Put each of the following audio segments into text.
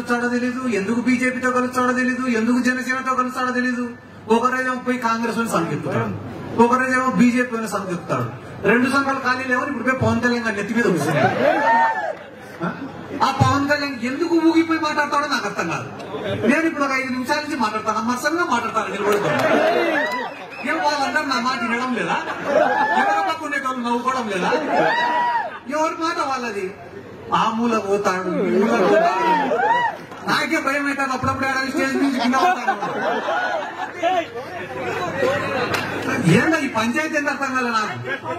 కలుస్తాడో తెలీదు ఎందుకు బీజేపీతో కలుస్తాడో తెలీదు ఎందుకు జనసేనతో కలుస్తాడో తెలీదు ఒకరోజేమో పోయి కాంగ్రెస్ అని సంకెత్తుతాడు ఒకరోజేమో బీజేపీ అని సంకెత్తుతాడు రెండు సంఘాలు ఖాళీ లేవని ఇప్పుడు పోయి పవన్ కళ్యాణ్ గారి నెత్తి మీద కూర్చున్నాడు ఆ పవన్ కళ్యాణ్ ఎందుకు ఊగిపోయి మాట్లాడతాడో నాకు అర్థం కాదు నేను ఇప్పుడు ఒక ఐదు నిమిషాల నుంచి మాట్లాడతాను మత్సంగా మాట్లాడతాను నిలబడుతాను ఏం వాళ్ళందరూ నా మాట వినడం లేదా ఎవరో పక్క ఉండేటోళ్ళు నవ్వుకోవడం లేదా ఎవరి మాట వాళ్ళది ఆ మూల పోతాడు ఈ మూల పోతాడు నాకే భయం అవుతుంది అప్పుడప్పుడు ఆడ స్టేజ్ నుంచి కింద పడతాను. ఏందా ఈ పంచాయతీ ఎంత అర్థం కాలే నాకు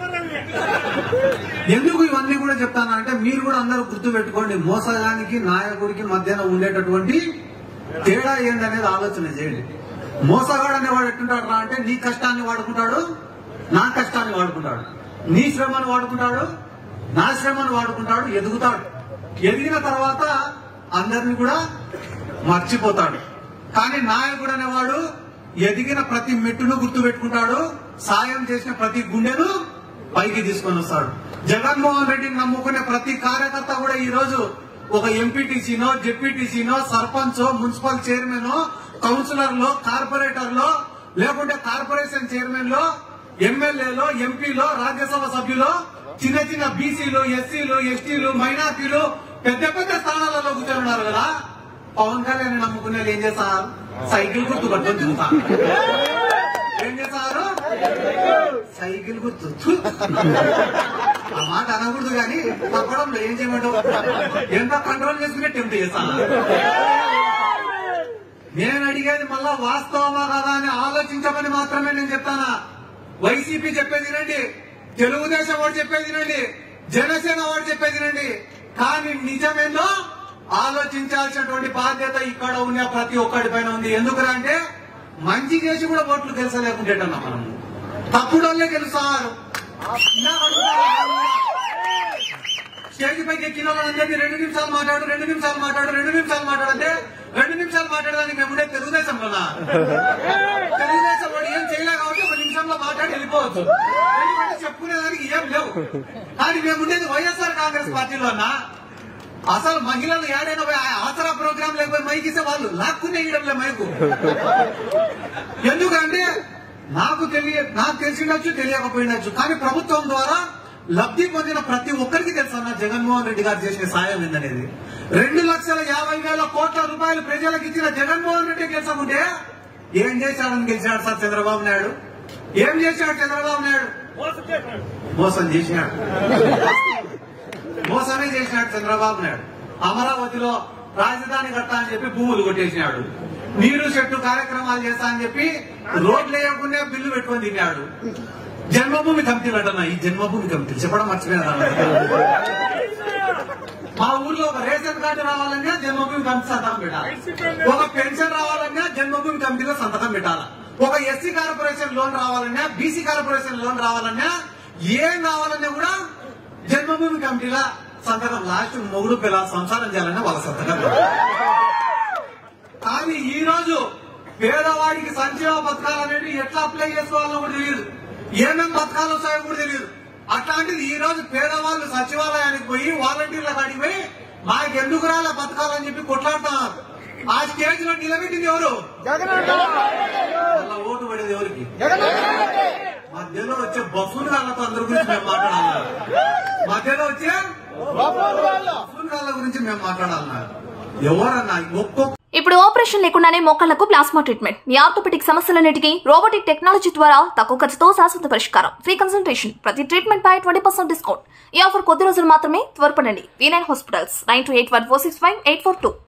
ఎందుకు ఇవన్నీ కూడా చెప్తాను అంటే మీరు కూడా అందరూ గుర్తు పెట్టుకోండి మోసగానికి నాయకుడికి మధ్యన ఉండేటటువంటి తేడా ఏందనేది ఆలోచన చేయండి మోసగాడు అనేవాడు ఎట్టుంటాడు రా అంటే నీ కష్టాన్ని వాడుకుంటాడు నా కష్టాన్ని వాడుకుంటాడు నీ శ్రమను వాడుకుంటాడు నా శ్రమను వాడుకుంటాడు ఎదుగుతాడు ఎదిగిన తర్వాత అందరిని కూడా మర్చిపోతాడు కానీ నాయకుడు అనేవాడు ఎదిగిన ప్రతి మెట్టును గుర్తు పెట్టుకుంటాడు సాయం చేసిన ప్రతి గుండెను పైకి తీసుకొని వస్తాడు జగన్మోహన్ రెడ్డిని నమ్ముకునే ప్రతి కార్యకర్త కూడా ఈ రోజు ఒక ఎంపీటీసీనో జెడ్పీటీసీనో సర్పంచ్ మున్సిపల్ చైర్మన్ కౌన్సిలర్ లో కార్పొరేటర్ లో లేకుంటే కార్పొరేషన్ చైర్మన్ లో ఎమ్మెల్యేలో ఎంపీలో రాజ్యసభ సభ్యులు చిన్న చిన్న బీసీలు ఎస్సీలు ఎస్టీలు మైనార్టీలు పెద్ద పెద్ద స్థానాలలో కూర్చొని ఉన్నారు కదా పవన్ కళ్యాణ్ నమ్ముకునే వాళ్ళు ఏం చేస్తారు సైకిల్ గుర్తు పట్టుకొని తిరుగుతారు ఏం చేస్తారు సైకిల్ గుర్తు థు. ఆ మాట అనకూడదు కానీ తప్పడంలో ఏం చేయమంటావు ఎంత కంట్రోల్ చేసుకునే టెంప్ట్ చేస్తాను నేను అడిగేది మళ్ళా వాస్తవమా కదా అని ఆలోచించమని మాత్రమే నేను చెప్తానా వైసీపీ చెప్పేది వినండి తెలుగుదేశం వాడు చెప్పేది వినండి జనసేన వాడు చెప్పేది వినండి కానీ నిజమేందో ఆలోచించాల్సినటువంటి బాధ్యత ఇక్కడ ఉన్న ప్రతి ఒక్కడి పైన ఉంది ఎందుకురా అంటే మంచి చేసి కూడా ఓట్లు గెలిచలేకుంటేటన్నా మనం తప్పుడు వాళ్ళే గెలుస్తారు ఇందాక అడుగుతారు. స్టేజ్ పైకి ఎక్కిన వాళ్ళందరినీ రెండు నిమిషాలు మాట్లాడు రెండు నిమిషాలు మాట్లాడు రెండు నిమిషాలు మాట్లాడంటే రెండు నిమిషాలు మాట్లాడడానికి మేము ఉండే తెలుగుదేశంలోనా తెలుగుదేశం వాడు ఏం చేయలే కాబట్టి ఒక నిమిషంలో మాట్లాడి వెళ్ళిపోవచ్చు ఎందుకంటే చెప్పుకునేదానికి ఏం లేవు కానీ మేము ఉండేది వైఎస్ఆర్ కాంగ్రెస్ పార్టీలోనా అసలు మహిళలు ఏడైనా పోయి ఆ ఆసరా ప్రోగ్రాం లేకపోయి మైక్ ఇస్తే వాళ్ళు లాక్కునే ఇవ్వడంలే మైకు ఎందుకంటే నాకు తెలియ నాకు తెలిసిండొచ్చు తెలియకపోయినచ్చు కానీ ప్రభుత్వం ద్వారా లబ్ధి పొందిన ప్రతి ఒక్కరికి తెలుసు అన్న జగన్మోహన్ రెడ్డి గారు చేసిన సాయం ఏందనేది రెండు లక్షల యాభై వేల కోట్ల రూపాయలు ప్రజలకు ఇచ్చిన జగన్మోహన్ రెడ్డి గెలిచకుంటే ఏం చేశాడని గెలిచాడు సార్ చంద్రబాబు నాయుడు ఏం చేశాడు చంద్రబాబు నాయుడు మోసం చేసినాడు మోసమే చేసినాడు చంద్రబాబు నాయుడు అమరావతిలో రాజధాని కడతా అని చెప్పి భూములు కొట్టేసినాడు నీరు చెట్టు కార్యక్రమాలు చేస్తా అని చెప్పి రోడ్లు వేయకుండా బిల్లు పెట్టుకొని తిన్నాడు జన్మభూమి కమిటీ పెట్టన్నా ఈ జన్మభూమి కమిటీ చెప్పడం మర్చిపోయినా మా ఊర్లో ఒక రేషన్ కార్డు రావాలన్నా జన్మభూమి కమిటీ సంతకం పెట్టాలి ఒక పెన్షన్ రావాలన్నా జన్మభూమి కమిటీలో సంతకం పెట్టాలి ఒక ఎస్సీ కార్పొరేషన్ లోన్ రావాలన్నా బీసీ కార్పొరేషన్ లోన్ రావాలన్నా ఏం కావాలన్నా కూడా జన్మభూమి కమిటీలో సంతకం లాస్ట్ మొగుడు పిల్ల సంసారం చేయాలన్నా వాళ్ళ సంతకం పెట్టాలి. కానీ ఈ రోజు పేదవాడికి సంక్షేమ పథకాలు అనేవి ఎట్లా అప్లై చేసుకోవాలో కూడా తెలియదు ఏమేమి పథకాలు వస్తాయో కూడా తెలియదు అట్లాంటిది ఈ రోజు పేదవాళ్ళు సచివాలయానికి పోయి వాలంటీర్ల కాడికి పోయి మాకు ఎందుకు రాలే పథకాలు అని చెప్పి కొట్లాడుతున్నారు ఆ స్టేజ్ లో నిలబెట్టింది ఎవరు వాళ్ళ ఓటు పడేది ఎవరికి మధ్యలో వచ్చే బఫూన్ గాళ్ళతో అందరి గురించి మేము మాట్లాడాలి మధ్యలో వచ్చే బఫూన్ గాళ్ళ గురించి మేము మాట్లాడాలన్నారు ఎవరన్నా ఒక్కొక్క ఇప్పుడు ఆపరేషన్ లేకుండానే మోకాళ్లకు ప్లాస్మా ట్రీట్మెంట్ మీ ఆర్థోపెటిక్ సమస్యలన్నిటికీ రోబోటిక్ టెక్నాలజీ ద్వారా తక్కువ ఖర్చుతో శాశ్వత పరిష్కారం ఫ్రీ కన్సల్టేషన్ ప్రతి ట్రీట్మెంట్ పై ట్వంటీ పర్సెంట్ డిస్కౌంట్ ఈ ఆఫర్ కొద్ది రోజులు మాత్రమే త్వరపడండి V nine hospitals nine two eight one four six five eight four two